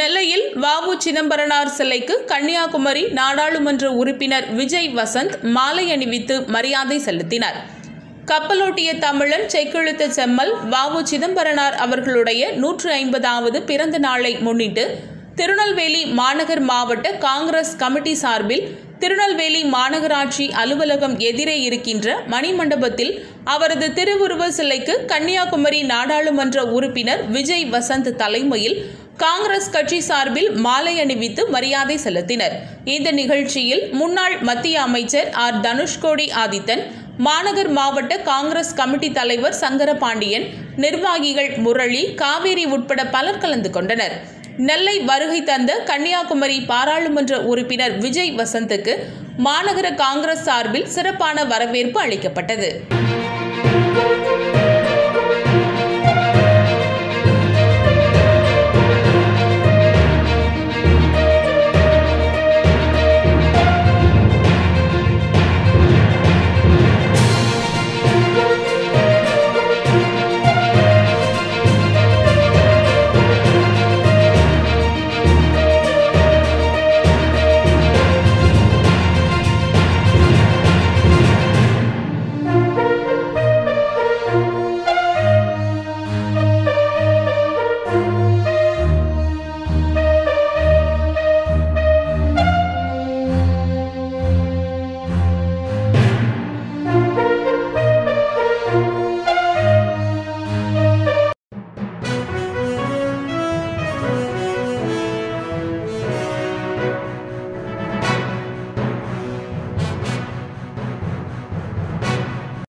நெல்லையில் வாவு சிதம்பரனார் சிலைக்கு கன்னியாகுமரி நாடாளுமன்ற உறுப்பினர் விஜய் வசந்த் மாலை அணிவித்து மரியாதை செலுத்தினார் கப்பலோட்டிய தமிழன் செக்கெழுத்த செம்மல் வாவு சிதம்பரனார் அவர்களுடைய நூற்று ஐம்பதாவது பிறந்த நாளை முன்னிட்டு திருநெல்வேலி மாநகர் மாவட்ட காங்கிரஸ் கமிட்டி சார்பில் திருநெல்வேலி மாநகராட்சி அலுவலகம் எதிரே இருக்கின்ற மணிமண்டபத்தில் அவரது திருவுருவ சிலைக்கு கன்னியாகுமரி நாடாளுமன்ற உறுப்பினர் விஜய் வசந்த் தலைமையில் காங்கிரஸ் கட்சி சார்பில் மாலை அணிவித்து மரியாதை செலுத்தினர் இந்த நிகழ்ச்சியில் முன்னாள் மத்திய அமைச்சர் ஆர் தனுஷ்கோடி ஆதித்தன் மாநகர் மாவட்ட காங்கிரஸ் கமிட்டி தலைவர் சங்கரபாண்டியன் நிர்வாகிகள் முரளி காவேரி உட்பட பலர் கலந்து கொண்டனர் நெல்லை வருகை தந்த கன்னியாகுமரி பாராளுமன்ற உறுப்பினர் விஜய் வசந்துக்கு மாநகர காங்கிரஸ் சார்பில் சிறப்பான வரவேற்பு அளிக்கப்பட்டது